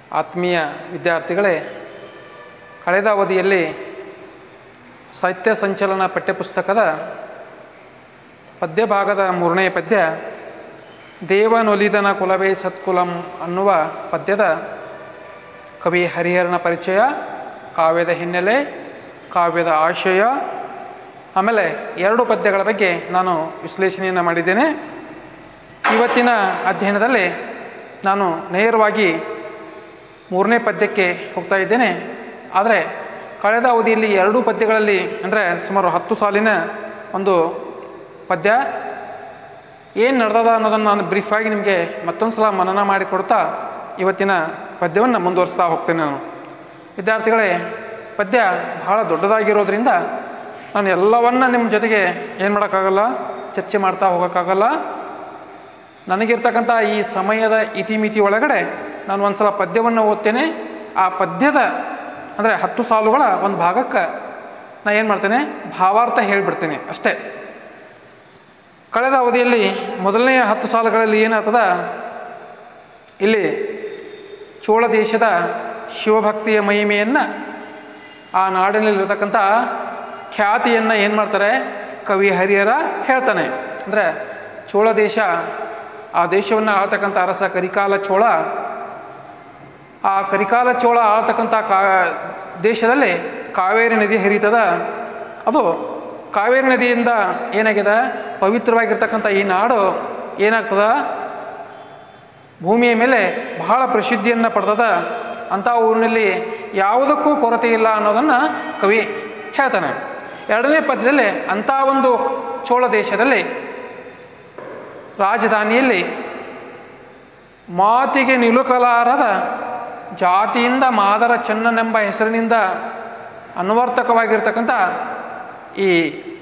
ಆತ್ಮೀಯ ವಿದ್ಯಾರ್ಥಿಗಳೇ ಕಳೆದ ಅವಧಿಯಲ್ಲಿ ಸಾಹಿತ್ಯ ಸಂಚಲನ ಪಠ್ಯಪುಸ್ತಕದ ಪದ್ಯ ಭಾಗದ ಮೂರನೇ ಪದ್ಯ ದೇವನೊಲಿದನ ಕುಲವೇ ಸತ್ಕುಲಂ ಅನ್ನುವ ಪದ್ಯದ ಕವಿ ಹರಿಹರನ ಪರಿಚಯ ಕಾವ್ಯದ ಹಿನ್ನೆಲೆ ಕಾವ್ಯದ ಆಶಯ ಆಮೇಲೆ ಎರಡು ಪದ್ಯಗಳ ಬಗ್ಗೆ ನಾನು ವಿಶ್ಲೇಷಣೆಯನ್ನು ಮಾಡಿದ್ದೇನೆ ಇವತ್ತಿನ ಅಧ್ಯಯನದಲ್ಲಿ ನಾನು ನೇರವಾಗಿ ಮೂರನೇ ಪದ್ಯಕ್ಕೆ ಹೋಗ್ತಾ ಇದ್ದೇನೆ ಆದರೆ ಕಳೆದ ಅವಧಿಯಲ್ಲಿ ಎರಡೂ ಪದ್ಯಗಳಲ್ಲಿ ಅಂದರೆ ಸುಮಾರು ಹತ್ತು ಸಾಲಿನ ಒಂದು ಪದ್ಯ ಏನು ನಡೆದದ ಅನ್ನೋದನ್ನು ನಾನು ಬ್ರೀಫಾಗಿ ನಿಮಗೆ ಮತ್ತೊಂದು ಸಲ ಮನನ ಮಾಡಿಕೊಡ್ತಾ ಇವತ್ತಿನ ಪದ್ಯವನ್ನು ಮುಂದುವರಿಸ್ತಾ ಹೋಗ್ತೇನೆ ನಾನು ವಿದ್ಯಾರ್ಥಿಗಳೇ ಪದ್ಯ ಬಹಳ ದೊಡ್ಡದಾಗಿರೋದ್ರಿಂದ ನಾನು ಎಲ್ಲವನ್ನ ನಿಮ್ಮ ಜೊತೆಗೆ ಏನು ಮಾಡೋಕ್ಕಾಗಲ್ಲ ಚರ್ಚೆ ಮಾಡ್ತಾ ಹೋಗೋಕ್ಕಾಗಲ್ಲ ನನಗಿರ್ತಕ್ಕಂಥ ಈ ಸಮಯದ ಇತಿಮಿತಿ ಒಳಗಡೆ ನಾನು ಒಂದು ಸಲ ಪದ್ಯವನ್ನು ಓದ್ತೇನೆ ಆ ಪದ್ಯದ ಅಂದರೆ ಹತ್ತು ಸಾಲುಗಳ ಒಂದು ಭಾಗಕ್ಕೆ ನಾನು ಏನು ಮಾಡ್ತೇನೆ ಭಾವಾರ್ಥ ಹೇಳಿಬಿಡ್ತೇನೆ ಅಷ್ಟೇ ಕಳೆದ ಅವಧಿಯಲ್ಲಿ ಮೊದಲನೆಯ ಹತ್ತು ಸಾಲುಗಳಲ್ಲಿ ಏನಾಗ್ತದ ಇಲ್ಲಿ ಚೋಳ ದೇಶದ ಶಿವಭಕ್ತಿಯ ಮಹಿಮೆಯನ್ನು ಆ ನಾಡಿನಲ್ಲಿರ್ತಕ್ಕಂಥ ಖ್ಯಾತಿಯನ್ನು ಏನು ಮಾಡ್ತಾರೆ ಕವಿ ಹರಿಹರ ಹೇಳ್ತಾನೆ ಅಂದರೆ ಚೋಳ ದೇಶ ಆ ದೇಶವನ್ನು ಆಳ್ತಕ್ಕಂಥ ಅರಸ ಕರಿಕಾಲ ಚೋಳ ಆ ಕರಿಕಾಲ ಚೋಳ ಆಳ್ತಕ್ಕಂಥ ಕಾ ದೇಶದಲ್ಲಿ ಕಾವೇರಿ ನದಿ ಹರಿತದ ಅದು ಕಾವೇರಿ ನದಿಯಿಂದ ಏನಾಗಿದೆ ಪವಿತ್ರವಾಗಿರ್ತಕ್ಕಂಥ ಈ ನಾಡು ಏನಾಗ್ತದ ಭೂಮಿಯ ಮೇಲೆ ಬಹಳ ಪ್ರಸಿದ್ಧಿಯನ್ನು ಪಡೆದದ ಅಂಥ ಊರಿನಲ್ಲಿ ಯಾವುದಕ್ಕೂ ಕೊರತೆ ಇಲ್ಲ ಅನ್ನೋದನ್ನು ಕವಿ ಹೇಳ್ತಾನೆ ಎರಡನೇ ಪದ್ಯದಲ್ಲಿ ಅಂಥ ಒಂದು ಚೋಳ ದೇಶದಲ್ಲಿ ರಾಜಧಾನಿಯಲ್ಲಿ ಮಾತಿಗೆ ನಿಲುಕಲಾರದ ಜಾತಿಯಿಂದ ಮಾದರ ಚೆನ್ನನೆಂಬ ಹೆಸರಿನಿಂದ ಅನ್ವರ್ತಕವಾಗಿರ್ತಕ್ಕಂಥ ಈ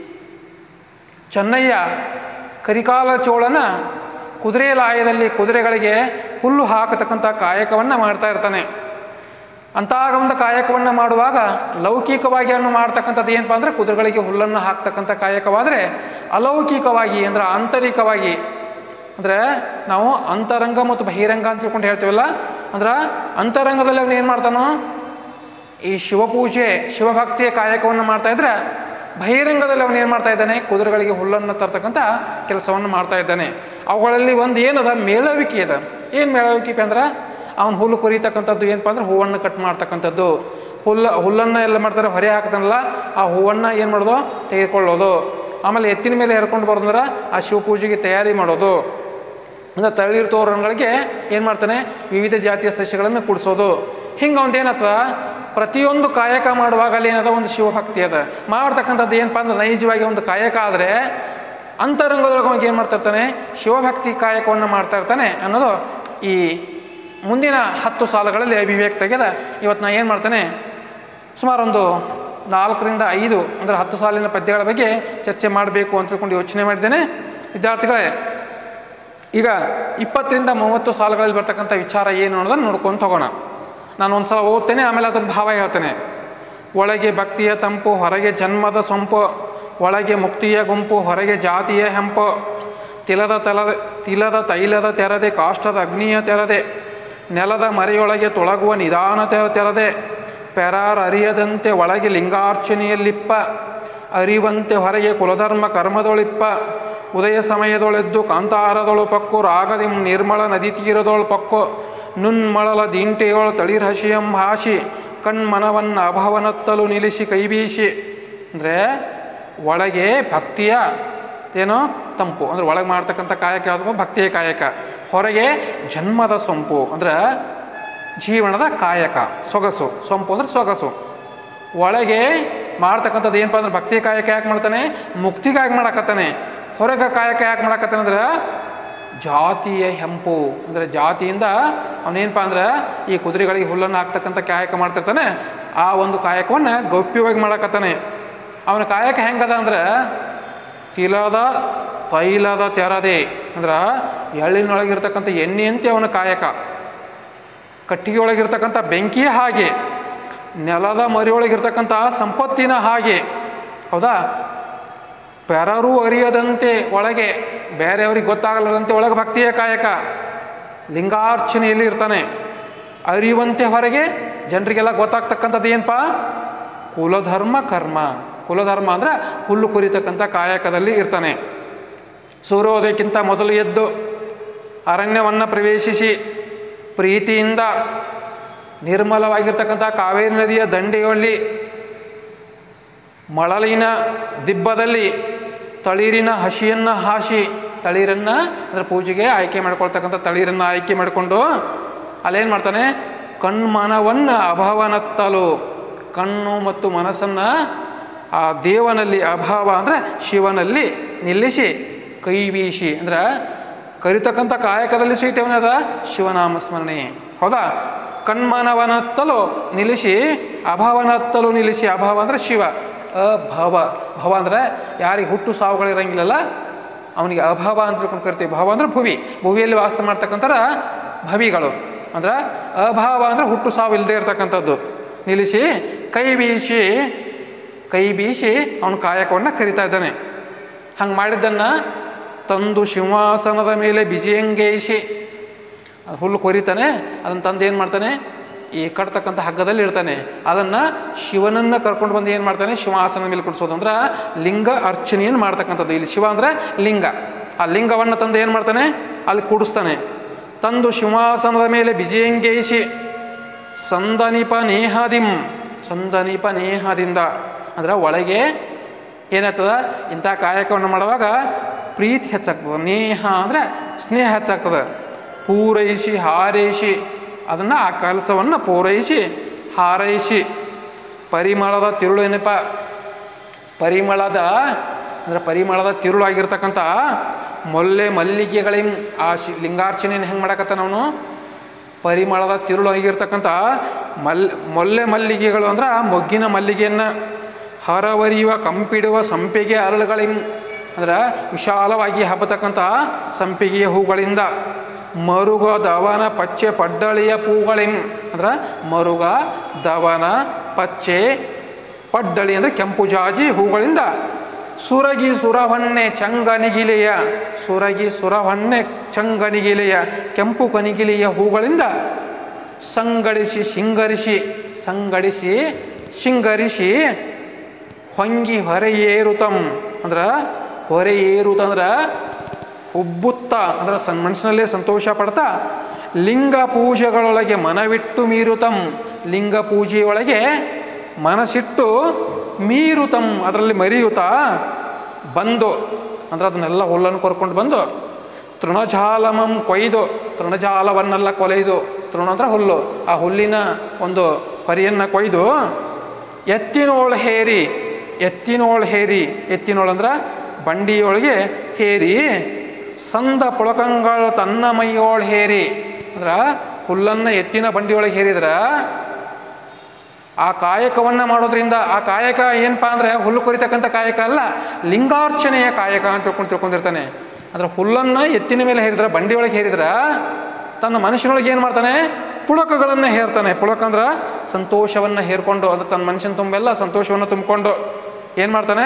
ಚೆನ್ನಯ್ಯ ಕರಿಕಾಲ ಚೋಳನ ಕುದುರೆ ಲಾಯದಲ್ಲಿ ಕುದುರೆಗಳಿಗೆ ಹುಲ್ಲು ಹಾಕತಕ್ಕಂಥ ಕಾಯಕವನ್ನು ಮಾಡ್ತಾ ಇರ್ತಾನೆ ಅಂತಹ ಒಂದು ಕಾಯಕವನ್ನು ಮಾಡುವಾಗ ಲೌಕಿಕವಾಗಿ ಅನ್ನು ಮಾಡ್ತಕ್ಕಂಥದ್ದು ಏನಪ್ಪ ಅಂದರೆ ಕುದುರೆಗಳಿಗೆ ಹುಲ್ಲನ್ನು ಹಾಕ್ತಕ್ಕಂಥ ಕಾಯಕವಾದರೆ ಅಲೌಕಿಕವಾಗಿ ಅಂದರೆ ಆಂತರಿಕವಾಗಿ ಅಂದರೆ ನಾವು ಅಂತರಂಗ ಮತ್ತು ಬಹಿರಂಗ ಅಂತ ತಿಳ್ಕೊಂಡು ಹೇಳ್ತೀವಲ್ಲ ಅಂದ್ರೆ ಅಂತರಂಗದಲ್ಲಿ ಅವನು ಏನು ಮಾಡ್ತಾನೋ ಈ ಶಿವಪೂಜೆ ಶಿವಭಕ್ತಿಯ ಕಾಯಕವನ್ನು ಮಾಡ್ತಾ ಇದ್ರೆ ಬಹಿರಂಗದಲ್ಲಿ ಅವನು ಏನು ಮಾಡ್ತಾ ಇದ್ದಾನೆ ಕುದುರೆಗಳಿಗೆ ಹುಲ್ಲನ್ನು ತರ್ತಕ್ಕಂಥ ಕೆಲಸವನ್ನು ಮಾಡ್ತಾ ಇದ್ದಾನೆ ಅವುಗಳಲ್ಲಿ ಒಂದು ಏನದ ಮೇಳವಿಕೆ ಅದ ಏನು ಮೇಳವಿಕೆ ಅಂದ್ರೆ ಅವನು ಹುಲ್ಲು ಕೊರಿತಕ್ಕಂಥದ್ದು ಏನಪ್ಪ ಅಂದ್ರೆ ಹೂವನ್ನು ಕಟ್ ಮಾಡ್ತಕ್ಕಂಥದ್ದು ಹುಲ್ಲು ಹುಲ್ಲನ್ನು ಎಲ್ಲ ಮಾಡ್ತಾರೆ ಹೊರೆ ಹಾಕ್ತಾನಲ್ಲ ಆ ಹೂವನ್ನು ಏನು ಮಾಡೋದು ತೆಗೆದುಕೊಳ್ಳೋದು ಆಮೇಲೆ ಎತ್ತಿನ ಮೇಲೆ ಹೇರ್ಕೊಂಡು ಬರೋದಂದ್ರೆ ಆ ಶಿವಪೂಜೆಗೆ ತಯಾರಿ ಮಾಡೋದು ಅಂದರೆ ತಳಿರು ತೋರಣಗಳಿಗೆ ಏನು ಮಾಡ್ತಾನೆ ವಿವಿಧ ಜಾತಿಯ ಸಸ್ಯಗಳನ್ನು ಕುಡಿಸೋದು ಹಿಂಗೆ ಒಂದು ಏನತ್ತ ಪ್ರತಿಯೊಂದು ಕಾಯಕ ಮಾಡುವಾಗ ಅಲ್ಲಿ ಏನದ ಒಂದು ಶಿವಭಕ್ತಿ ಅದ ಮಾಡ್ತಕ್ಕಂಥದ್ದು ಏನಪ್ಪ ಅಂದ್ರೆ ನೈಜವಾಗಿ ಒಂದು ಕಾಯಕ ಆದರೆ ಅಂತರಂಗದೊಳಗೆ ಹೋಗಿ ಏನು ಮಾಡ್ತಾ ಇರ್ತಾನೆ ಶಿವಭಕ್ತಿ ಕಾಯಕವನ್ನು ಮಾಡ್ತಾ ಇರ್ತಾನೆ ಅನ್ನೋದು ಈ ಮುಂದಿನ ಹತ್ತು ಸಾಲುಗಳಲ್ಲಿ ಅಭಿವ್ಯಕ್ತ ಆಗ್ಯದ ಇವತ್ತು ನಾ ಏನು ಮಾಡ್ತಾನೆ ಸುಮಾರು ಒಂದು ನಾಲ್ಕರಿಂದ ಐದು ಅಂದರೆ ಹತ್ತು ಸಾಲಿನ ಪದ್ಯಗಳ ಬಗ್ಗೆ ಚರ್ಚೆ ಮಾಡಬೇಕು ಅಂತ ತಿಳ್ಕೊಂಡು ಯೋಚನೆ ಮಾಡಿದ್ದೇನೆ ವಿದ್ಯಾರ್ಥಿಗಳೇ ಈಗ ಇಪ್ಪತ್ತರಿಂದ ಮೂವತ್ತು ಸಾಲುಗಳಲ್ಲಿ ಬರ್ತಕ್ಕಂಥ ವಿಚಾರ ಏನು ಅನ್ನೋದನ್ನು ನೋಡ್ಕೊಂಡು ಹೋಗೋಣ ನಾನು ಒಂದು ಸಲ ಓದ್ತೇನೆ ಆಮೇಲೆ ಅದರ ಭಾವ ಹೇಳ್ತೇನೆ ಒಳಗೆ ಭಕ್ತಿಯ ತಂಪು ಹೊರಗೆ ಜನ್ಮದ ಸೊಂಪು ಒಳಗೆ ಮುಕ್ತಿಯ ಗುಂಪು ಹೊರಗೆ ಜಾತಿಯ ಹೆಂಪು ತಿಲದ ತಲದ ತಿಲದ ತೈಲದ ತೆರದೆ ಕಾಷ್ಟದ ಅಗ್ನಿಯ ತೆರದೆ ನೆಲದ ಮರೆಯೊಳಗೆ ತೊಳಗುವ ನಿಧಾನ ತೆರ ತೆರದೆ ಪೆರಾರ್ ಅರಿಯದಂತೆ ಒಳಗೆ ಲಿಂಗಾರ್ಚನೆಯಲ್ಲಿಪ್ಪ ಅರಿವಂತೆ ಹೊರಗೆ ಕುಲಧರ್ಮ ಕರ್ಮದೊಳಿಪ್ಪ ಉದಯ ಸಮಯದೊಳೆದ್ದು ಕಾಂತಾರದೊಳು ಪಕ್ಕು ರಾಗದಿ ನಿರ್ಮಲ ನದಿ ತೀರದೊಳು ಪಕ್ಕು ನುನ್ಮಳಲ ದೀಂಟೆಯೊಳು ತಳಿರ್ ಹಸಿಯಂ ಹಾಸಿ ಕಣ್ಮನವನ್ನ ಅಭವನತ್ತಲು ನಿಲ್ಲಿಸಿ ಕೈಬೀಸಿ ಅಂದರೆ ಒಳಗೆ ಭಕ್ತಿಯ ಏನೋ ತಂಪು ಅಂದ್ರೆ ಒಳಗೆ ಮಾಡ್ತಕ್ಕಂಥ ಕಾಯಕ ಯಾವುದು ಭಕ್ತಿಯ ಕಾಯಕ ಹೊರಗೆ ಜನ್ಮದ ಸೊಂಪು ಅಂದ್ರೆ ಜೀವನದ ಕಾಯಕ ಸೊಗಸು ಸೊಂಪು ಅಂದ್ರೆ ಸೊಗಸು ಒಳಗೆ ಮಾಡ್ತಕ್ಕಂಥದ್ದು ಏನಪ್ಪ ಅಂದ್ರೆ ಭಕ್ತಿ ಕಾಯಕ ಯಾಕೆ ಮಾಡ್ತಾನೆ ಮುಕ್ತಿಗಾಗಿ ಮಾಡಕತ್ತಾನೆ ಹೊರಗೆ ಕಾಯಕ ಯಾಕೆ ಮಾಡಕತ್ತಾನೆ ಅಂದ್ರೆ ಜಾತಿಯ ಹೆಂಪು ಅಂದರೆ ಜಾತಿಯಿಂದ ಅವನೇನಪ್ಪ ಅಂದ್ರೆ ಈ ಕುದುರೆಗಳಿಗೆ ಹುಲ್ಲನ್ನು ಹಾಕ್ತಕ್ಕಂಥ ಕಾಯಕ ಮಾಡ್ತಿರ್ತಾನೆ ಆ ಒಂದು ಕಾಯಕವನ್ನು ಗೌಪ್ಯವಾಗಿ ಮಾಡಕತ್ತಾನೆ ಅವನ ಕಾಯಕ ಹೆಂಗದ ಅಂದ್ರೆ ತಿಲದ ತೈಲದ ತೆರದೆ ಅಂದ್ರೆ ಎಳ್ಳಿನೊಳಗಿರ್ತಕ್ಕಂಥ ಎಣ್ಣೆಯಂತೆ ಅವನ ಕಾಯಕ ಕಟ್ಟಿಗೆ ಒಳಗಿರ್ತಕ್ಕಂಥ ಬೆಂಕಿಯ ಹಾಗೆ ನೆಲದ ಮರಿಯೊಳಗಿರ್ತಕ್ಕಂಥ ಸಂಪತ್ತಿನ ಹಾಗೆ ಹೌದಾ ಪೆರರು ಅರಿಯದಂತೆ ಒಳಗೆ ಬೇರೆಯವ್ರಿಗೆ ಗೊತ್ತಾಗಲ್ಲದಂತೆ ಒಳಗೆ ಭಕ್ತಿಯ ಕಾಯಕ ಲಿಂಗಾರ್ಚನೆಯಲ್ಲಿ ಇರ್ತಾನೆ ಅರಿಯುವಂತೆ ಹೊರಗೆ ಜನರಿಗೆಲ್ಲ ಗೊತ್ತಾಗ್ತಕ್ಕಂಥದ್ದು ಏನಪ್ಪ ಕುಲಧರ್ಮ ಕರ್ಮ ಕುಲಧರ್ಮ ಅಂದರೆ ಹುಲ್ಲು ಕುರಿತಕ್ಕಂಥ ಕಾಯಕದಲ್ಲಿ ಇರ್ತಾನೆ ಸೂರ್ಯೋದಯಕ್ಕಿಂತ ಮೊದಲು ಎದ್ದು ಅರಣ್ಯವನ್ನು ಪ್ರವೇಶಿಸಿ ಪ್ರೀತಿಯಿಂದ ನಿರ್ಮಲವಾಗಿರ್ತಕ್ಕಂಥ ಕಾವೇರಿ ನದಿಯ ದಂಡೆಯಲ್ಲಿ ಮಳಲಿನ ದಿಬ್ಬದಲ್ಲಿ ತಳಿರಿನ ಹಸಿಯನ್ನು ಹಾಸಿ ತಳಿರನ್ನು ಅದರ ಪೂಜೆಗೆ ಆಯ್ಕೆ ಮಾಡ್ಕೊಳ್ತಕ್ಕಂಥ ತಳಿರನ್ನು ಆಯ್ಕೆ ಮಾಡಿಕೊಂಡು ಅಲ್ಲೇನು ಮಾಡ್ತಾನೆ ಕಣ್ಮನವನ್ನು ಅಭಾವನತ್ತಲು ಕಣ್ಣು ಮತ್ತು ಮನಸ್ಸನ್ನು ಆ ದೇವನಲ್ಲಿ ಅಭಾವ ಅಂದರೆ ಶಿವನಲ್ಲಿ ನಿಲ್ಲಿಸಿ ಕೈ ಬೀಸಿ ಅಂದ್ರೆ ಕರಿತಕ್ಕಂಥ ಕಾಯಕದಲ್ಲಿ ಸಹಿತ ಏನದ ಶಿವನಾಮ ಸ್ಮರಣೆ ಹೌದಾ ಕಣ್ಮನವನತ್ತಲು ನಿಲ್ಲಿಸಿ ಅಭಾವನತ್ತಲು ನಿಲ್ಲಿಸಿ ಅಭಾವ ಅಂದರೆ ಶಿವ ಅಭವ ಭವ ಅಂದರೆ ಯಾರಿಗೆ ಹುಟ್ಟು ಸಾವುಗಳಿರಂಗಿಲ್ಲಲ್ಲ ಅವನಿಗೆ ಅಭಾವ ಅಂತ ತಿಳ್ಕೊಂಡು ಕರಿತೀವಿ ಭಾವ ಅಂದರೆ ಭುವಿ ಭುವಿಯಲ್ಲಿ ವಾಸ ಮಾಡ್ತಕ್ಕಂಥರ ಭವಿಗಳು ಅಂದ್ರೆ ಅಭಾವ ಅಂದರೆ ಹುಟ್ಟು ಸಾವು ಇಲ್ಲದೆ ಇರತಕ್ಕಂಥದ್ದು ನಿಲ್ಲಿಸಿ ಕೈ ಬೀಸಿ ಕೈ ಬೀಸಿ ಅವನ ಕಾಯಕವನ್ನು ಕರಿತಾ ಇದ್ದಾನೆ ಹಂಗೆ ಮಾಡಿದ್ದನ್ನು ತಂದು ಸಿಂಹಾಸನದ ಮೇಲೆ ಬಿಜಿಯಂಗೇಸಿ ಅದು ಹುಲ್ಲು ಕೊರಿತಾನೆ ಅದನ್ನು ತಂದು ಏನು ಮಾಡ್ತಾನೆ ಈ ಕಟ್ತಕ್ಕಂಥ ಹಗ್ಗದಲ್ಲಿ ಇಡ್ತಾನೆ ಅದನ್ನು ಶಿವನನ್ನು ಕರ್ಕೊಂಡು ಬಂದು ಏನು ಮಾಡ್ತಾನೆ ಶಿವಾಸನದ ಮೇಲೆ ಕುಡಿಸೋದು ಅಂದ್ರೆ ಲಿಂಗ ಅರ್ಚನೆಯನ್ನು ಮಾಡ್ತಕ್ಕಂಥದ್ದು ಇಲ್ಲಿ ಶಿವ ಅಂದರೆ ಲಿಂಗ ಆ ಲಿಂಗವನ್ನು ತಂದು ಏನು ಮಾಡ್ತಾನೆ ಅಲ್ಲಿ ಕೂಡಿಸ್ತಾನೆ ತಂದು ಸಿಂಹಾಸನದ ಮೇಲೆ ಬಿಜಿಯಂಗೇಸಿ ಸಂದನಿಪ ನೇಹದಿಂ ಸಂದನಿಪ ನೇಹದಿಂದ ಅಂದ್ರೆ ಒಳಗೆ ಏನಾಗ್ತದ ಇಂಥ ಕಾಯಕವನ್ನು ಮಾಡುವಾಗ ಪ್ರೀತಿ ಹೆಚ್ಚಾಗ್ತದೆ ನೇಹ ಅಂದರೆ ಸ್ನೇಹ ಹೆಚ್ಚಾಗ್ತದೆ ಪೂರೈಸಿ ಹಾರೈಸಿ ಅದನ್ನು ಆ ಕೆಲಸವನ್ನು ಪೂರೈಸಿ ಹಾರೈಸಿ ಪರಿಮಳದ ತಿರುಳು ಏನಪ್ಪ ಪರಿಮಳದ ಅಂದರೆ ಪರಿಮಳದ ತಿರುಳಾಗಿರ್ತಕ್ಕಂಥ ಮೊಲ್ಲೆ ಮಲ್ಲಿಗೆಗಳಿಂ ಆ ಶಿ ಲಿಂಗಾರ್ಚನೆಯನ್ನು ಹೆಂಗೆ ಮಾಡಕತ್ತಾನ ಅವನು ಪರಿಮಳದ ತಿರುಳು ಆಗಿರ್ತಕ್ಕಂಥ ಮಲ್ ಮೊಲ್ಲೆ ಮಲ್ಲಿಗೆಗಳು ಅಂದ್ರೆ ಆ ಮೊಗ್ಗಿನ ಮಲ್ಲಿಗೆಯನ್ನು ಹೊರವರಿಯುವ ಕಂಪಿಡುವ ಸಂಪಿಗೆ ಅರಳುಗಳಿಂ ಅಂದ್ರೆ ವಿಶಾಲವಾಗಿ ಹಬ್ಬತಕ್ಕಂಥ ಸಂಪಿಗೆಯ ಹೂಗಳಿಂದ ಮರುಗ ದವನ ಪಚ್ಚೆ ಪಡ್ಡಳಿಯ ಪೂಗಳಿಂ ಅಂದ್ರೆ ಮರುಗ ದವನ ಪಚ್ಚೆ ಪಡ್ಡಳಿ ಅಂದರೆ ಕೆಂಪು ಜಾಜಿ ಹೂಗಳಿಂದ ಸುರಗಿ ಸುರವನ್ನೆ ಚಂಗನಿಗಿಲೆಯ ಸುರಗಿ ಸುರವನ್ನೆ ಚಂಗನಿಗಿಲೆಯ ಕೆಂಪು ಕನಿಗಿಲೆಯ ಹೂಗಳಿಂದ ಸಂಗಡಿಸಿ ಸಿಂಗರಿಸಿ ಸಂಗಡಿಸಿ ಸಿಂಗರಿಸಿ ಹೊಂಗಿ ಹೊರೆಯೇರುತಂ ಅಂದ್ರೆ ಹೊರೆಯೇರುತಂದ್ರೆ ಉಬ್ಬುತ್ತ ಅಂದ್ರೆ ಸನ್ ಮನಸ್ಸಿನಲ್ಲೇ ಸಂತೋಷ ಪಡ್ತಾ ಲಿಂಗ ಪೂಜೆಗಳೊಳಗೆ ಮನವಿಟ್ಟು ಮೀರುತಂ ಲಿಂಗ ಪೂಜೆಯೊಳಗೆ ಮನಸ್ಸಿಟ್ಟು ಮೀರುತಂ ಅದರಲ್ಲಿ ಮರಿಯುತ್ತಾ ಬಂದು ಅಂದ್ರೆ ಅದನ್ನೆಲ್ಲ ಹುಲ್ಲನ್ನು ಕೊರ್ಕೊಂಡು ಬಂದು ತೃಣಜಾಲಮಂ ಕೊಯ್ದು ತೃಣಜಾಲವನ್ನೆಲ್ಲ ಕೊಲೆಯ್ದು ತೃಣ ಅಂದ್ರೆ ಹುಲ್ಲು ಆ ಹುಲ್ಲಿನ ಒಂದು ಪರಿಯನ್ನು ಕೊಯ್ದು ಎತ್ತಿನೋಳು ಹೇರಿ ಎತ್ತಿನೋಳು ಹೇರಿ ಎತ್ತಿನೋಳು ಅಂದ್ರೆ ಬಂಡಿಯೊಳಗೆ ಹೇರಿ ಸಂದ ಪುಳಕಂಗಳ ತನ್ನ ಮೈಯೊಳ ಹೇರಿ ಅಂದ್ರೆ ಹುಲ್ಲನ್ನು ಎತ್ತಿನ ಬಂಡಿಯೊಳಗೆ ಹೇರಿದ್ರೆ ಆ ಕಾಯಕವನ್ನು ಮಾಡೋದ್ರಿಂದ ಆ ಕಾಯಕ ಏನಪ್ಪ ಅಂದರೆ ಹುಲ್ಲು ಕೊರಿತಕ್ಕಂಥ ಕಾಯಕ ಅಲ್ಲ ಲಿಂಗಾರ್ಚನೆಯ ಕಾಯಕ ಅಂತ ತಿಳ್ಕೊಂಡು ತಿಳ್ಕೊಂಡಿರ್ತಾನೆ ಅಂದ್ರೆ ಹುಲ್ಲನ್ನು ಎತ್ತಿನ ಮೇಲೆ ಹೇರಿದ್ರೆ ಬಂಡಿಯೊಳಗೆ ಹೇರಿದ್ರೆ ತನ್ನ ಮನುಷ್ಯನೊಳಗೆ ಏನು ಮಾಡ್ತಾನೆ ಪುಳಕಗಳನ್ನು ಹೇರ್ತಾನೆ ಪುಳಕ ಅಂದ್ರೆ ಸಂತೋಷವನ್ನು ಹೇರ್ಕೊಂಡು ಅದು ತನ್ನ ಮನುಷ್ಯನ ತುಂಬೆಲ್ಲ ಸಂತೋಷವನ್ನು ತುಂಬಿಕೊಂಡು ಏನು ಮಾಡ್ತಾನೆ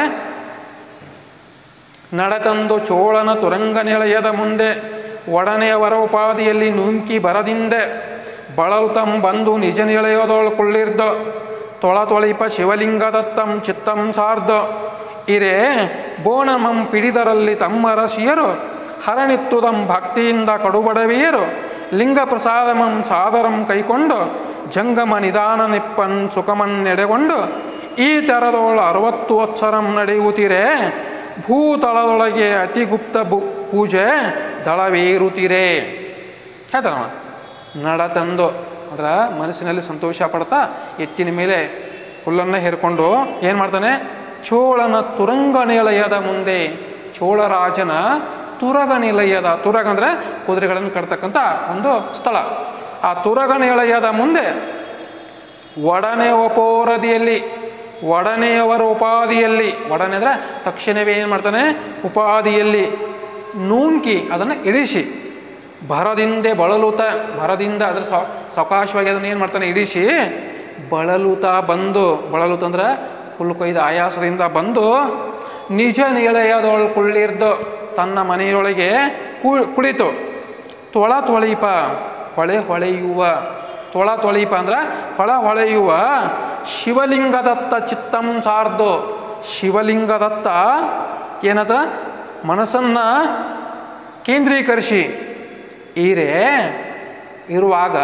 ನಡೆತಂದು ಚೋಳನ ತುರಂಗ ನಿಳಯದ ಮುಂದೆ ಒಡನೆಯವರ ಉಪಾಧಿಯಲ್ಲಿ ನುಂಕಿ ಬರದಿಂದೆ ಬಳಲುತಂ ಬಂದು ನಿಜ ನಿಳಯೋದೊಳು ಕುಳ್ಳಿರ್ದ ತೊಳ ತೊಳಿಪ ಶಿವಲಿಂಗದತ್ತಂ ಚಿತ್ತಂ ಸಾರ್ದ ಇರೇ ಬೋಣಮಂ ಪಿಡಿದರಲ್ಲಿ ತಮ್ಮ ರಸಿಯರು ಹರಣಿತ್ತುದಂ ಭಕ್ತಿಯಿಂದ ಕಡುಬಡವಿಯರು ಲಿಂಗ ಪ್ರಸಾದಮಂ ಸಾದರಂ ಕೈಕೊಂಡು ಜಂಗಮ ನಿಧಾನ ನಿಪ್ಪನ್ ಸುಖಮನ್ನೆಡೆಗೊಂಡು ಈ ತೆರದೋಳು ಅರವತ್ತು ವತ್ಸರಂ ನಡೆಯುತ್ತೀರೇ ಭೂತಳದೊಳಗೆ ಅತಿಗುಪ್ತ ಬು ಪೂಜೆ ದಳವೇರುತ್ತೀರೇ ಹೇಳ್ತಾನವ ನಡ ತಂದು ಅದರ ಮನಸ್ಸಿನಲ್ಲಿ ಸಂತೋಷ ಪಡ್ತಾ ಎತ್ತಿನ ಮೇಲೆ ಹುಲ್ಲನ್ನು ಹೇರ್ಕೊಂಡು ಏನು ಮಾಡ್ತಾನೆ ಚೋಳನ ತುರಂಗ ನಿಲಯದ ಮುಂದೆ ಚೋಳರಾಜನ ತುರಗ ನಿಲಯದ ತುರಗ ಅಂದರೆ ಕುದುರೆಗಳನ್ನು ಕಟ್ತಕ್ಕಂಥ ಒಂದು ಸ್ಥಳ ಆ ತುರಗ ನಿಲಯದ ಮುಂದೆ ಒಡನೆ ಒಪೋರದಿಯಲ್ಲಿ ಒಡನೆಯವರ ಉಪಾದಿಯಲ್ಲಿ ಒಡನೆ ಅಂದರೆ ತಕ್ಷಣವೇ ಏನು ಮಾಡ್ತಾನೆ ಉಪಾದಿಯಲ್ಲಿ ನೂಂಕಿ ಅದನ್ನು ಇಳಿಸಿ ಭರದಿಂದೆ ಬಳಲುತ ಭರದಿಂದ ಅದ್ರ ಸಾ ಸಾವಕಾಶವಾಗಿ ಅದನ್ನು ಏನು ಮಾಡ್ತಾನೆ ಇಳಿಸಿ ಬಳಲುತ ಬಂದು ಬಳಲುತ ಅಂದ್ರೆ ಹುಲ್ಲು ಕೊಯ್ದ ಆಯಾಸದಿಂದ ಬಂದು ನಿಜ ನಿಲಯದೊಳು ಕುಳ್ಳಿರ್ದು ತನ್ನ ಮನೆಯೊಳಗೆ ಕು ಕುಳಿತು ತೊಳ ತೊಳಿಪ ಹೊಳೆ ಹೊಳೆಯುವ ತೊಳ ತೊಳೀಪ ಅಂದ್ರೆ ಹೊಳ ಹೊಳೆಯುವ ಶಿವಲಿಂಗದತ್ತ ಚಿತ್ತಂ ಸಾರ್ದು ಶಿವಲಿಂಗದತ್ತ ಏನದ ಮನಸ್ಸನ್ನು ಕೇಂದ್ರೀಕರಿಸಿ ಈರೆ ಇರುವಾಗ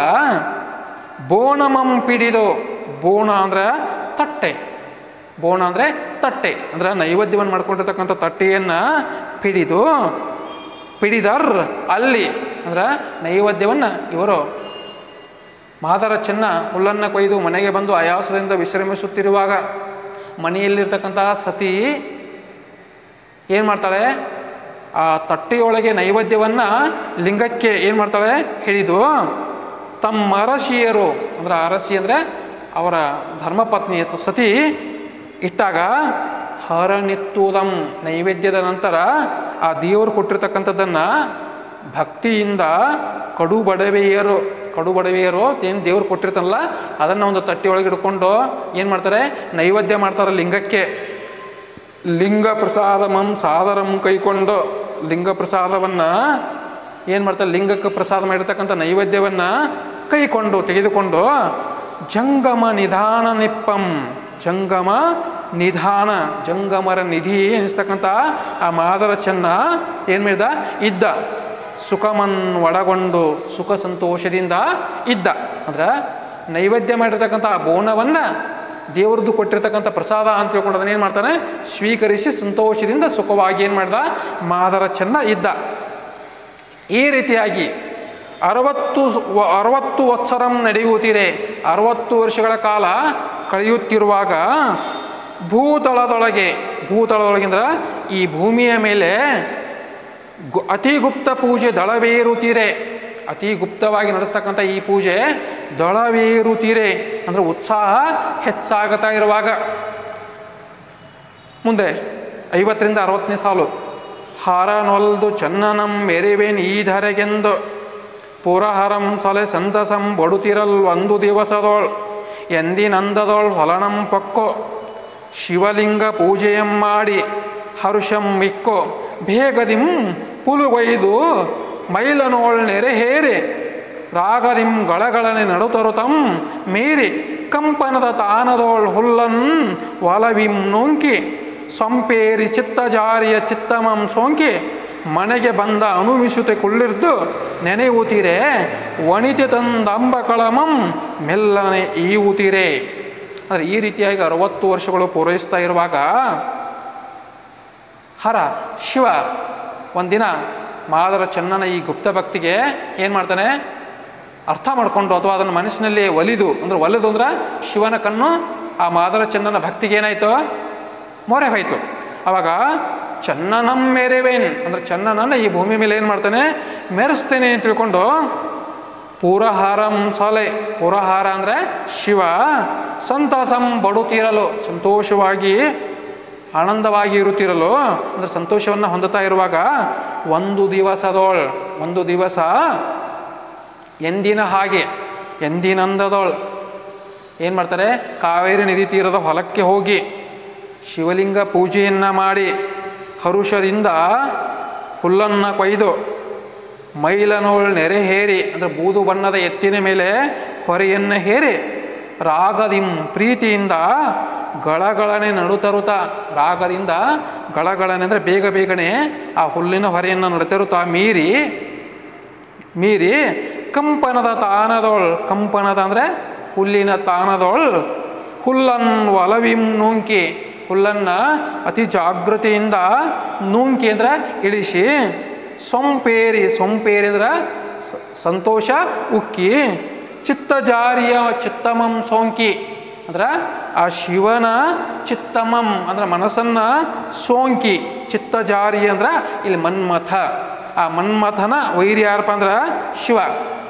ಬೋಣಮಂ ಪಿಡಿದು ಬೋಣ ಅಂದ್ರೆ ತಟ್ಟೆ ಬೋಣ ಅಂದರೆ ತಟ್ಟೆ ಅಂದ್ರೆ ನೈವೇದ್ಯವನ್ನು ಮಾಡ್ಕೊಂಡಿರ್ತಕ್ಕಂಥ ತಟ್ಟೆಯನ್ನು ಪಿಡಿದು ಪಿಡಿದರ್ ಅಲ್ಲಿ ಅಂದ್ರೆ ನೈವೇದ್ಯವನ್ನು ಇವರು ಮಾದರ ಚೆನ್ನ ಹುಲ್ಲನ್ನು ಕೊಯ್ದು ಮನೆಗೆ ಬಂದು ಆಯಾಸದಿಂದ ವಿಶ್ರಮಿಸುತ್ತಿರುವಾಗ ಮನೆಯಲ್ಲಿರ್ತಕ್ಕಂತಹ ಸತಿ ಏನು ಮಾಡ್ತಾಳೆ ಆ ತಟ್ಟೆಯೊಳಗೆ ನೈವೇದ್ಯವನ್ನು ಲಿಂಗಕ್ಕೆ ಏನು ಮಾಡ್ತಾಳೆ ಹಿಡಿದು ತಮ್ಮ ಅರಸಿಯರು ಅಂದ್ರೆ ಅರಸಿ ಅಂದರೆ ಅವರ ಧರ್ಮಪತ್ನಿ ಸತಿ ಇಟ್ಟಾಗ ಹರನಿತ್ತುದಂ ನೈವೇದ್ಯದ ನಂತರ ಆ ದೇವರು ಕೊಟ್ಟಿರ್ತಕ್ಕಂಥದ್ದನ್ನು ಭಕ್ತಿಯಿಂದ ಕಡು ಬಡವೆಯರು ಕಡು ಬಡವೆಯರು ಏನು ದೇವ್ರು ಕೊಟ್ಟಿರ್ತಾನಲ್ಲ ಅದನ್ನು ಒಂದು ತಟ್ಟೆಯೊಳಗೆ ಹಿಡ್ಕೊಂಡು ಏನು ಮಾಡ್ತಾರೆ ನೈವೇದ್ಯ ಮಾಡ್ತಾರೆ ಲಿಂಗಕ್ಕೆ ಲಿಂಗ ಪ್ರಸಾದಮಂ ಸಾದರಂ ಕೈಕೊಂಡು ಲಿಂಗ ಪ್ರಸಾದವನ್ನು ಏನು ಮಾಡ್ತಾರೆ ಲಿಂಗಕ್ಕೆ ಪ್ರಸಾದ ಮಾಡಿರ್ತಕ್ಕಂಥ ನೈವೇದ್ಯವನ್ನು ಕೈಕೊಂಡು ತೆಗೆದುಕೊಂಡು ಜಂಗಮ ನಿಧಾನ ನಿಪ್ಪಂ ಜಂಗಮ ನಿಧಾನ ಜಂಗಮರ ನಿಧಿ ಎನಿಸ್ತಕ್ಕಂಥ ಆ ಮಾದರ ಚೆನ್ನ ಏನು ಮಾಡಿದ ಇದ್ದ ಸುಖಮನ್ ಒಳಗೊಂಡು ಸುಖ ಸಂತೋಷದಿಂದ ಇದ್ದ ಅಂದ್ರೆ ನೈವೇದ್ಯ ಮಾಡಿರ್ತಕ್ಕಂಥ ಆ ಬೋನವನ್ನು ದೇವ್ರದ್ದು ಕೊಟ್ಟಿರ್ತಕ್ಕಂಥ ಪ್ರಸಾದ ಅಂತ ತಿಳ್ಕೊಂಡು ಅದನ್ನ ಏನು ಮಾಡ್ತಾನೆ ಸ್ವೀಕರಿಸಿ ಸಂತೋಷದಿಂದ ಸುಖವಾಗಿ ಏನು ಮಾಡ್ದ ಮಾದರ ಚೆನ್ನ ಇದ್ದ ಈ ರೀತಿಯಾಗಿ ಅರವತ್ತು ಸ- ವ- ಅರವತ್ತು ವತ್ಸರಂ ನಡೆಯುತ್ತೀರೆ ಅರವತ್ತು ವರ್ಷಗಳ ಕಾಲ ಕಳೆಯುತ್ತಿರುವಾಗ ಭೂತಳದೊಳಗೆ ಭೂತಳದೊಳಗಿಂದ್ರ ಈ ಭೂಮಿಯ ಮೇಲೆ ಗು ಅತಿ ಗುಪ್ತ ಪೂಜೆ ದಳವೇರುತ್ತೀರೆ ಅತಿ ಗುಪ್ತವಾಗಿ ನಡೆಸ್ತಕ್ಕಂಥ ಈ ಪೂಜೆ ದಳವೇರುತ್ತೀರೆ ಅಂದರೆ ಉತ್ಸಾಹ ಹೆಚ್ಚಾಗುತ್ತಾ ಇರುವಾಗ ಮುಂದೆ ಐವತ್ತರಿಂದ ಅರವತ್ತನೇ ಸಾಲು ಹಾರನೊಲ್ದು ಚನ್ನನಂ ಮೆರಿವೆನ್ ಈ ಧರೆಗೆಂದು ಪುರಹರಂ ಸೊಲೆ ಸಂತಸಂ ಬಡುತ್ತಿರಲ್ ಒಂದು ದಿವಸದೋಳ್ ಎಂದಿನಂದದೋಳ್ ಹೊಲನಂ ಪಕ್ಕೋ ಶಿವಲಿಂಗ ಪೂಜೆಯಂ ಮಾಡಿ ಹರುಷಂ ಮಿಕ್ಕೋ ಬೇಗದಿಂ ಪುಲುಗೈದು ಮೈಲನೋಳ್ ನೆರೆ ಹೇರಿ ರಾಗದಿಂ ಗಳಗಳನೆ ನಡುತರುತಂ ಮೀರಿ ಕಂಪನದ ತಾನದೋಳ್ ಹುಲ್ಲನ್ ಒಲವಿಂ ನೊಂಕಿ ಸೊಂಪೇರಿ ಚಿತ್ತಜಾರಿಯ ಚಿತ್ತಮಂ ಸೋಂಕಿ ಮನೆಗೆ ಬಂದ ಅನುಮಿಸುತ್ತೆ ಕುಳ್ಳಿರ್ದು ನೆನೆಯುತ್ತೀರೆ ವಣಿತಿ ತಂದಂಬ ಕಳಮಂ ಮೆಲ್ಲನೆ ಈವುತ್ತೀರೆ ಅಂದರೆ ಈ ರೀತಿಯಾಗಿ ಅರವತ್ತು ವರ್ಷಗಳು ಪೂರೈಸ್ತಾ ಇರುವಾಗ ಹರ ಶಿವ ಒಂದಿನ ಮಾದರ ಚೆನ್ನನ ಈ ಗುಪ್ತ ಭಕ್ತಿಗೆ ಏನು ಮಾಡ್ತಾನೆ ಅರ್ಥ ಮಾಡಿಕೊಂಡು ಅಥವಾ ಅದನ್ನು ಮನಸ್ಸಿನಲ್ಲಿ ಒಲಿದು ಅಂದ್ರೆ ಒಲಿದು ಅಂದ್ರೆ ಶಿವನ ಕಣ್ಣು ಆ ಮಾದರ ಚೆನ್ನನ ಭಕ್ತಿಗೆ ಏನಾಯಿತು ಮೊರೆ ಹೋಯ್ತು ಅವಾಗ ಚನ್ನನಂ ಮೆರೆವೇನ್ ಅಂದ್ರೆ ಚನ್ನನನ್ನು ಈ ಭೂಮಿ ಮೇಲೆ ಏನು ಮಾಡ್ತಾನೆ ಮೆರೆಸ್ತೇನೆ ಅಂತ ತಿಳ್ಕೊಂಡು ಪುರಹಾರಂ ಸೊಲೆ ಪುರಹಾರ ಅಂದರೆ ಶಿವ ಸಂತಸಂ ಬಡುತ್ತಿರಲು ಸಂತೋಷವಾಗಿ ಆನಂದವಾಗಿ ಇರುತ್ತಿರಲು ಅಂದರೆ ಸಂತೋಷವನ್ನು ಹೊಂದುತ್ತಾ ಇರುವಾಗ ಒಂದು ದಿವಸದೋಳ್ ಒಂದು ದಿವಸ ಎಂದಿನ ಹಾಗೆ ಎಂದಿನಂದದೋಳ್ ಏನು ಮಾಡ್ತಾರೆ ಕಾವೇರಿ ನದಿ ತೀರದ ಹೊಲಕ್ಕೆ ಹೋಗಿ ಶಿವಲಿಂಗ ಪೂಜೆಯನ್ನು ಮಾಡಿ ಹರುಷದಿಂದ ಹುಲ್ಲನ್ನು ಕೊಯ್ದು ಮೈಲನೋಳ್ ನೆರೆ ಹೇರಿ ಅಂದರೆ ಬೂದು ಬಣ್ಣದ ಎತ್ತಿನ ಮೇಲೆ ಹೊರೆಯನ್ನು ಹೇರಿ ರಾಗದಿಂ ಪ್ರೀತಿಯಿಂದ ಗಳಗಳನೆ ನಡುತರುತ್ತಾ ರಾಗದಿಂದ ಗಳಗಳನೆ ಅಂದರೆ ಬೇಗ ಬೇಗನೆ ಆ ಹುಲ್ಲಿನ ಹೊರೆಯನ್ನು ನಡುತರುತ್ತಾ ಮೀರಿ ಮೀರಿ ಕಂಪನದ ತಾನದೊಳ್ ಕಂಪನದ ಅಂದರೆ ಹುಲ್ಲಿನ ತಾನದೊಳ್ ಹುಲ್ಲನ್ ಒಲವಿಂ ನೂಂಕಿ ಹುಲ್ಲನ್ನು ಅತಿ ಜಾಗೃತಿಯಿಂದ ನೂಂಕಿ ಅಂದ್ರೆ ಇಳಿಸಿ ಸೊಂಪೇರಿ ಸೊಂಪೇರಿ ಅಂದ್ರೆ ಸ- ಸಂತೋಷ ಉಕ್ಕಿ ಚಿತ್ತಜಾರಿಯ ಚಿತ್ತಮಂ ಸೋಂಕಿ ಅಂದ್ರೆ ಆ ಶಿವನ ಚಿತ್ತಮಂ ಅಂದ್ರೆ ಮನಸ್ಸನ್ನ ಸೋಂಕಿ ಚಿತ್ತಜಾರಿ ಅಂದ್ರೆ ಇಲ್ಲಿ ಮನ್ಮಥ ಆ ಮನ್ಮಥನ ವೈರಿ ಯಾರಪ್ಪ ಅಂದ್ರೆ ಶಿವ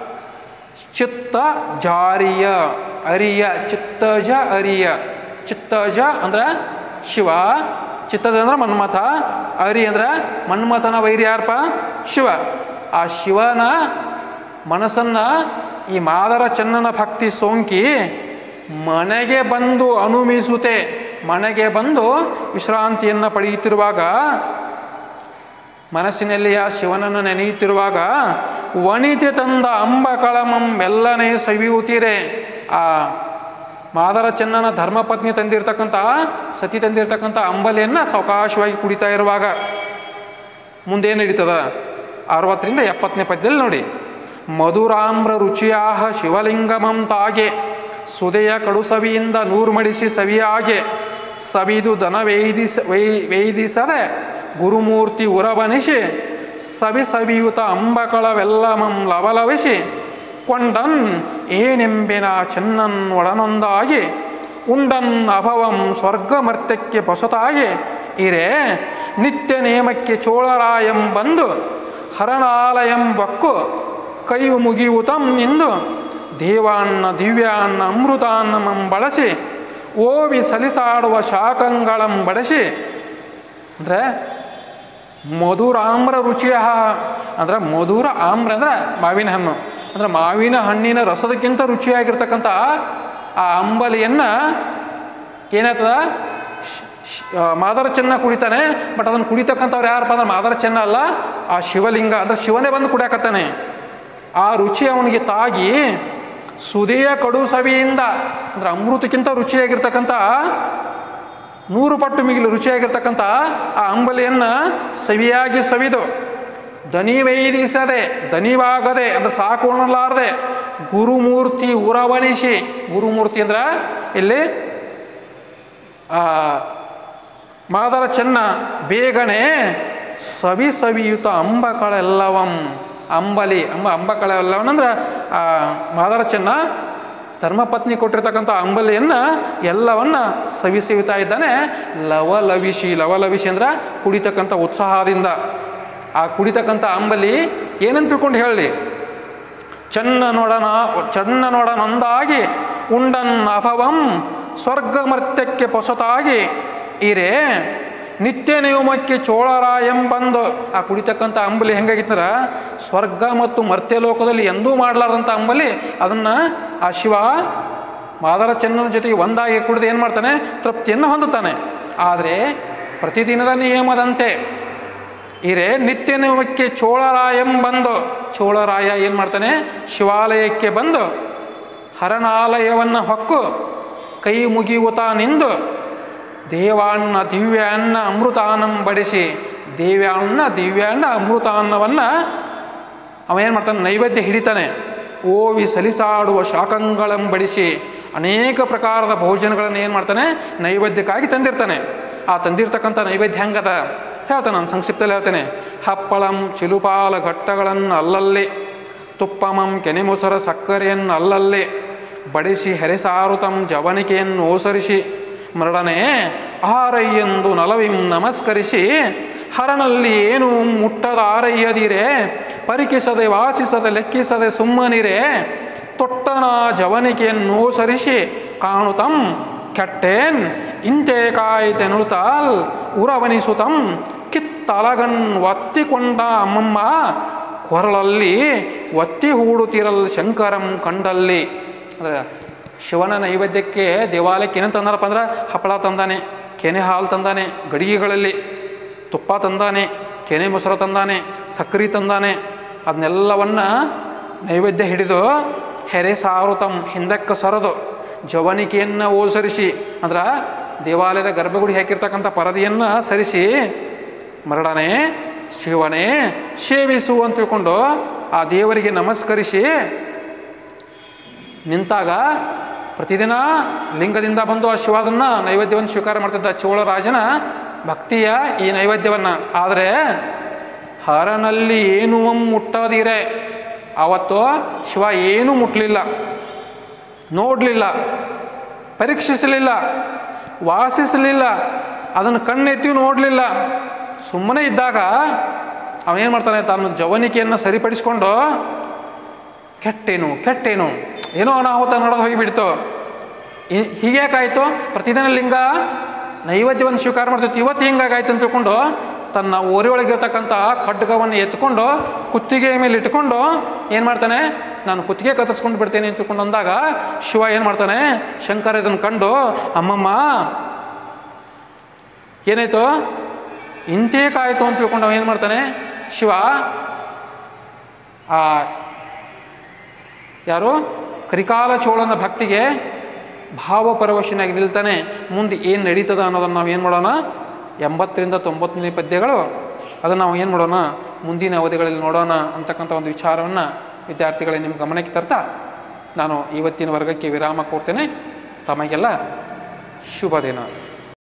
ಚಿತ್ತ ಜಾರಿಯ ಅರಿಯ ಚಿತ್ತಜ ಅರಿಯ ಚಿತ್ತಜ ಅಂದ್ರೆ ಶಿವ ಚಿತ್ತಜ ಅಂದ್ರೆ ಮನ್ಮಥ ಅರಿ ಅಂದ್ರೆ ಮನ್ಮಥನ ವೈರಿ ಯಾರಪ್ಪ ಶಿವ ಆ ಶಿವನ ಮನಸ್ಸನ್ನ ಈ ಮಾದರ ಚನ್ನನ ಭಕ್ತಿ ಸೋಂಕಿ ಮನೆಗೆ ಬಂದು ಅನುಮಿಸುತ್ತೆ ಮನೆಗೆ ಬಂದು ವಿಶ್ರಾಂತಿಯನ್ನು ಪಡೆಯುತ್ತಿರುವಾಗ ಮನಸ್ಸಿನಲ್ಲಿ ಆ ಶಿವನನ್ನು ನೆನೆಯುತ್ತಿರುವಾಗ ವಣಿತೆ ತಂದ ಅಂಬ ಕಳಮಂ ಮೆಲ್ಲನೆ ಸವಿಯುತ್ತೀರೆ ಆ ಮಾದರ ಚೆನ್ನನ ಧರ್ಮಪತ್ನಿ ತಂದಿರತಕ್ಕಂಥ ಸತಿ ತಂದಿರತಕ್ಕಂಥ ಅಂಬಲಿಯನ್ನು ಸಾವಕಾಶವಾಗಿ ಕುಡಿತಾ ಇರುವಾಗ ಮುಂದೇನು ನಡೀತದ ಅರವತ್ತರಿಂದ ಎಪ್ಪತ್ತನೇ ಪದ್ಯದಲ್ಲಿ ನೋಡಿ ಮಧುರಾಮ್ರ ರುಚಿಯಾಹ ಶಿವಲಿಂಗಮಂ ತಾಗೆ ಸುದೆಯ ಕಡುಸವಿಯಿಂದ ನೂರು ಮಡಿಸಿ ಸವಿಯಾಗೆ ಸವಿದು ದನ ವೇದಿಸ ವೈ ವೇದಿಸದೆ ಗುರುಮೂರ್ತಿ ಉರಬನಿಸಿ ಸವಿ ಸವಿಯುತ ಅಂಬಕಳವೆಲ್ಲಮಂ ಲವಲವಿಸಿ ಕೊಂಡನ್ ಏನೆಂಬೆನ ಚೆನ್ನನ್ ಒಳನೊಂದಾಗಿ ಉಂಡನ್ ಅಭವಂ ಸ್ವರ್ಗಮರ್ತ್ಯಕ್ಕೆ ಪೊಸತಾಗಿ ಇರೆ ನಿತ್ಯ ನೇಮಕ್ಕೆ ಚೋಳರಾಯಂ ಬಂದು ಹರಣಾಲಯಂ ಬಕ್ಕು ಕೈ ಮುಗಿಯುತಂ ಎಂದು ದೇವಾನ್ನ ದಿವ್ಯಾನ್ನ ಅಮೃತಾನ್ನಮಂ ಬಳಸಿ ಓವಿ ಸಲಿಸಾಡುವ ಶಾಕಂಗಳಂ ಬಡಿಸಿ ಅಂದರೆ ಮಧುರಾಮ್ರ ರುಚಿಯ ಅಂದ್ರೆ ಮಧುರ ಆಮ್ರ ಅಂದ್ರೆ ಮಾವಿನ ಹಣ್ಣು ಅಂದ್ರೆ ಮಾವಿನ ಹಣ್ಣಿನ ರಸದಕ್ಕಿಂತ ರುಚಿಯಾಗಿರ್ತಕ್ಕಂಥ ಆ ಅಂಬಲಿಯನ್ನು ಏನಾಯ್ತದ ಶ್- ಶ್- ಆ, ಮಾದರ ಚೆನ್ನ ಕುಡಿತಾನೆ ಬಟ್ ಅದನ್ನು ಕುಡಿತಕ್ಕಂಥವ್ರು ಯಾರಪ್ಪ ಅಂದ್ರೆ ಮಾದರ ಚೆನ್ನ ಅಲ್ಲ ಆ ಶಿವಲಿಂಗ ಅಂದ್ರೆ ಶಿವನೇ ಬಂದು ಕುಡಿಯಾಕತ್ತಾನೆ ಆ ರುಚಿ ಅವನಿಗೆ ತಾಗಿ ಸುದೆಯ ಕಡು ಸವಿಯಿಂದ ಅಂದ್ರೆ ಅಮೃತಕ್ಕಿಂತ ರುಚಿಯಾಗಿರ್ತಕ್ಕಂಥ ನೂರು ಪಟ್ಟು ಮಿಗಿಲು ರುಚಿಯಾಗಿರ್ತಕ್ಕಂಥ ಆ ಅಂಬಲಿಯನ್ನು ಸವಿಯಾಗಿ ಸವಿದು ದನಿವೈದಿಸದೆ ದನಿವಾಗದೆ ಅಂದ್ರೆ ಸಾಕೋಣಲಾರದೆ ಗುರುಮೂರ್ತಿ ಉರವಣಿಸಿ ಗುರುಮೂರ್ತಿ ಅಂದ್ರೆ ಇಲ್ಲಿ ಆ ಮಾದರ ಚೆನ್ನ ಬೇಗನೆ ಸವಿ ಸವಿಯುತ ಅಂಬಕಳೆಲ್ಲವಂ ಅಂಬಲಿ ಅಂಬ ಅಂಬಕಳೆಲ್ಲವನಂದ್ರೆ ಆ ಮಾದರ ಚೆನ್ನ ಧರ್ಮಪತ್ನಿ ಕೊಟ್ಟಿರ್ತಕ್ಕಂಥ ಅಂಬಲಿಯನ್ನು ಎಲ್ಲವನ್ನ ಸವಿ ಸವಿತಾ ಇದ್ದಾನೆ ಲವಲವಿಸಿ ಲವಲವಿಸಿ ಅಂದ್ರೆ ಕುಡಿತಕ್ಕಂಥ ಉತ್ಸಾಹದಿಂದ ಆ ಕುಡಿತಕ್ಕಂಥ ಅಂಬಲಿ ಏನಂತ ತಿಳ್ಕೊಂಡು ಹೇಳಿ ಚೆನ್ನ ನೋಡನ ಚೆನ್ನ ನೋಡನೊಂದಾಗಿ ಉಂಡನ್ ಅಭವಂ ಸ್ವರ್ಗಮರ್ತ್ಯಕ್ಕೆ ಪೊಸತಾಗಿ ಇರೆ ನಿತ್ಯ ನಿಯಮಕ್ಕೆ ಚೋಳರಾಯಂ ಬಂದು ಆ ಕುಡಿತಕ್ಕಂಥ ಅಂಬಲಿ ಹೆಂಗಾಗಿತ್ತಂದ್ರೆ ಸ್ವರ್ಗ ಮತ್ತು ಮರ್ತ್ಯ ಲೋಕದಲ್ಲಿ ಎಂದೂ ಮಾಡಲಾರ್ದಂಥ ಅಂಬಲಿ ಅದನ್ನು ಆ ಶಿವ ಮಾದರ ಚೆನ್ನನ ಜೊತೆಗೆ ಒಂದಾಗಿ ಕುಡಿದು ಏನು ಮಾಡ್ತಾನೆ ತೃಪ್ತಿಯನ್ನು ಹೊಂದುತ್ತಾನೆ ಆದರೆ ಪ್ರತಿದಿನದ ನಿಯಮದಂತೆ ಇರೆ ನಿತ್ಯ ನಿಯಮಕ್ಕೆ ಚೋಳರಾಯಂ ಬಂದು ಚೋಳರಾಯ ಏನು ಮಾಡ್ತಾನೆ ಶಿವಾಲಯಕ್ಕೆ ಬಂದು ಹರನಾಲಯವನ್ನು ಹೊಕ್ಕು ಕೈ ಮುಗಿಯುತ್ತಾ ನಿಂದು ದೇವಾನ್ನ ದಿವ್ಯಾನ್ನ ಅಮೃತಾನ್ನಂ ಬಡಿಸಿ ದೇವ್ಯಾನ್ನ ದಿವ್ಯಾನ್ನ ಅಮೃತಾನ್ನವನ್ನು ಅವ ಏನು ಮಾಡ್ತಾನೆ ನೈವೇದ್ಯ ಹಿಡಿತಾನೆ ಓವಿ ಸಲಿಸಾಡುವ ಶಾಕಂಗಳಂ ಬಡಿಸಿ ಅನೇಕ ಪ್ರಕಾರದ ಭೋಜನಗಳನ್ನು ಏನು ಮಾಡ್ತಾನೆ ನೈವೇದ್ಯಕ್ಕಾಗಿ ತಂದಿರ್ತಾನೆ ಆ ತಂದಿರ್ತಕ್ಕಂಥ ನೈವೇದ್ಯ ಹೆಂಗದ ಹೇಳ್ತಾನೆ ನಾನು ಸಂಕ್ಷಿಪ್ತದಲ್ಲಿ ಹೇಳ್ತೇನೆ ಹಪ್ಪಳಂ ಚಿಲುಪಾಲ ಘಟ್ಟಗಳನ್ನು ಅಲ್ಲಲ್ಲಿ ತುಪ್ಪಮಂ ಕೆನೆಮೊಸರ ಸಕ್ಕರೆಯನ್ನು ಅಲ್ಲಲ್ಲಿ ಬಡಿಸಿ ಹೆರೆಸಾರುತಂ ಜವನಿಕೆಯನ್ನು ಓಸರಿಸಿ ಮರಡನೆ ಆರಯ್ಯೆಂದು ನಲವಿಂ ನಮಸ್ಕರಿಸಿ ಹರನಲ್ಲಿ ಏನು ಮುಟ್ಟದ ಆರಯ್ಯದಿರೆ ಪರಿಕಿಸದೆ ವಾಸಿಸದೆ ಲೆಕ್ಕಿಸದೆ ಸುಮ್ಮನಿರೆ ತೊಟ್ಟನ ಜವನಿಕೆಯನ್ನು ಸರಿಸಿ ಕಾಣುತಂ ಕೆಟ್ಟೇನ್ ಇಂತೆ ಕಾಯಿತೆನುತಾಲ್ ಉರವನಿಸುತಂ ಕಿತ್ತಲಗನ್ ಒತ್ತಿಕೊಂಡ ಅಮ್ಮಮ್ಮ ಕೊರಳಲ್ಲಿ ಒತ್ತಿ ಹೂಡುತ್ತಿರಲ್ ಶಂಕರಂ ಕಂಡಲ್ಲಿ ಅಂದ್ರೆ ಶಿವನ ನೈವೇದ್ಯಕ್ಕೆ ದೇವಾಲಯಕ್ಕೆ ಏನೇನು ತಂದಾರಪ್ಪ ಅಂದ್ರೆ ಹಪ್ಪಳ ತಂದಾನೆ ಕೆನೆ ಹಾಲು ತಂದಾನೆ ಗಡಿಗೆಗಳಲ್ಲಿ ತುಪ್ಪ ತಂದಾನೆ ಕೆನೆ ಮೊಸರು ತಂದಾನೆ ಸಕ್ಕರೆ ತಂದಾನೆ ಅದನ್ನೆಲ್ಲವನ್ನ ನೈವೇದ್ಯ ಹಿಡಿದು ಹೆರೆ ಸಾರುತಂ ಹಿಂದಕ್ಕೆ ಸರದು ಜವನಿಕೆಯನ್ನು ಓಸರಿಸಿ ಅಂದ್ರೆ ದೇವಾಲಯದ ಗರ್ಭಗುಡಿ ಹಾಕಿರ್ತಕ್ಕಂಥ ಪರದೆಯನ್ನು ಸರಿಸಿ ಮರಡನೆ ಶಿವನೇ ಸೇವಿಸು ಅಂತ ತಿಳ್ಕೊಂಡು ಆ ದೇವರಿಗೆ ನಮಸ್ಕರಿಸಿ ನಿಂತಾಗ ಪ್ರತಿದಿನ ಲಿಂಗದಿಂದ ಬಂದು ಆ ಶಿವಾದನ್ನ ನೈವೇದ್ಯವನ್ನು ಸ್ವೀಕಾರ ಮಾಡ್ತಿದ್ದ ಚೋಳರಾಜನ ಭಕ್ತಿಯ ಈ ನೈವೇದ್ಯವನ್ನು ಆದರೆ ಹರನಲ್ಲಿ ಏನೂ ಮುಟ್ಟದಿರೆ ಅವತ್ತು ಶಿವ ಏನೂ ಮುಟ್ಟಲಿಲ್ಲ ನೋಡಲಿಲ್ಲ ಪರೀಕ್ಷಿಸಲಿಲ್ಲ ವಾಸಿಸಲಿಲ್ಲ ಅದನ್ನು ಕಣ್ಣೆತ್ತಿ ನೋಡಲಿಲ್ಲ ಸುಮ್ಮನೆ ಇದ್ದಾಗ ಅವನೇನು ಮಾಡ್ತಾನೆ ತಾನು ಜವನಿಕೆಯನ್ನು ಸರಿಪಡಿಸ್ಕೊಂಡು ಕೆಟ್ಟೇನು ಕೆಟ್ಟೇನು ಏನೋ ಅನಾಹುತ ನಡೆದು ಹೋಗಿಬಿಡ್ತು ಈ- ಹೀಗ್ಯಾಕಾಯ್ತು ಪ್ರತಿದಿನ ಲಿಂಗ ನೈವೇದ್ಯವನ್ನು ಸ್ವೀಕಾರ ಮಾಡ್ತಿತ್ತು ಇವತ್ತು ಹಿಂಗಾಗಾಯ್ತು ಅಂತ ತಿಳ್ಕೊಂಡು ತನ್ನ ಓರಿಯೊಳಗಿರ್ತಕ್ಕಂಥ ಖಡ್ಗವನ್ನು ಎತ್ಕೊಂಡು ಕುತ್ತಿಗೆ ಮೇಲೆ ಇಟ್ಕೊಂಡು ಏನು ಮಾಡ್ತಾನೆ ನಾನು ಕುತ್ತಿಗೆ ಕತ್ತರಿಸ್ಕೊಂಡು ಬಿಡ್ತೇನೆ ಅಂತ ತಿಳ್ಕೊಂಡು ಅಂದಾಗ ಶಿವ ಏನು ಮಾಡ್ತಾನೆ ಶಂಕರ ಇದನ್ನು ಕಂಡು ಅಮ್ಮಮ್ಮ ಏನಾಯ್ತು ಇಂತೇಕಾಯ್ತು ಅಂತ ತಿಳ್ಕೊಂಡು ಅವ ಏನು ಮಾಡ್ತಾನೆ ಶಿವ ಆ ಯಾರು ಕರಿಕಾಲ ಚೋಳನ ಭಕ್ತಿಗೆ ಭಾವಪರವಶನಾಗಿ ನಿಲ್ತಾನೆ ಮುಂದೆ ಏನು ನಡೀತದ ಅನ್ನೋದನ್ನು ನಾವು ಏನು ಮಾಡೋಣ ಎಂಬತ್ತರಿಂದ ತೊಂಬತ್ತನೇ ಪದ್ಯಗಳು ಅದನ್ನು ನಾವು ಏನು ಮಾಡೋಣ ಮುಂದಿನ ಅವಧಿಗಳಲ್ಲಿ ನೋಡೋಣ ಅಂತಕ್ಕಂಥ ಒಂದು ವಿಚಾರವನ್ನು ವಿದ್ಯಾರ್ಥಿಗಳೇ ನಿಮ್ಮ ಗಮನಕ್ಕೆ ತರ್ತಾ ನಾನು ಇವತ್ತಿನ ವರ್ಗಕ್ಕೆ ವಿರಾಮ ಕೊಡ್ತೇನೆ ತಮಗೆಲ್ಲ ಶುಭ ದಿನ